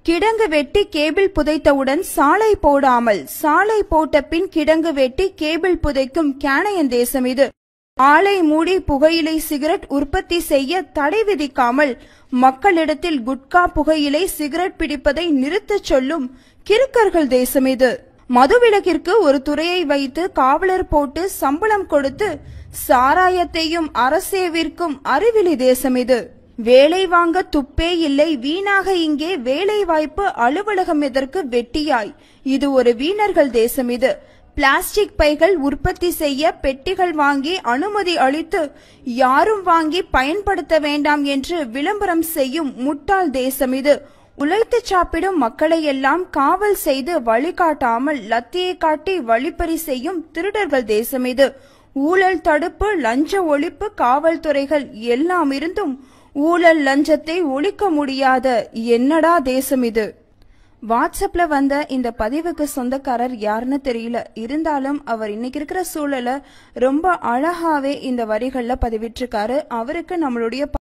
கிடங்கு வெட்டி கேபிள் புதைத்தவுடன் சாலை போடாமல் சாலை போட்ட பின் கிடங்கு வெட்டி கேபிள் புதைக்கும் கேனையன் தேசம் இது ஆலை மூடி புகையிலை சிகரெட் உற்பத்தி செய்ய தடை விதிக்காமல் மக்களிடத்தில் குட்கா புகையிலை சிகரெட் பிடிப்பதை நிறுத்தச் சொல்லும் கிறுக்கர்கள் தேசம் இது மதுவிலக்கிற்கு ஒரு துறையை வைத்து காவலர் போட்டு சம்பளம் கொடுத்து சாராயத்தையும் அரசேவிற்கும் அறிவிலி தேசம் இது வேலை வாங்க துப்பே இல்லை வீணாக இங்கே வேலை வாய்ப்பு அலுவலகம் எதற்கு வெட்டியாய் இது ஒரு வீணர்கள் தேசம் இது பிளாஸ்டிக் பைகள் உற்பத்தி செய்ய பெட்டிகள் வாங்கி அனுமதி அளித்து யாரும் வாங்கி பயன்படுத்த வேண்டாம் என்று விளம்பரம் செய்யும் முட்டாள் தேசம் இது உழைத்து சாப்பிடும் மக்களை எல்லாம் காவல் செய்து வழிகாட்டாமல் லத்தியை காட்டி வழிப்பறி செய்யும் திருடர்கள் தேசம் இது ஊழல் தடுப்பு லஞ்ச ஒழிப்பு காவல்துறைகள் எல்லாம் இருந்தும் ஊழல் லஞ்சத்தை ஒழிக்க முடியாத என்னடா தேசம் இது வாட்ஸ்அப்ல வந்த இந்த பதிவுக்கு சொந்தக்காரர் யாருன்னு தெரியல இருந்தாலும் அவர் இன்னைக்கு இருக்கிற சூழலை ரொம்ப அழகாவே இந்த வரிகள்ல பதிவிட்டிருக்காரு அவருக்கு நம்மளுடைய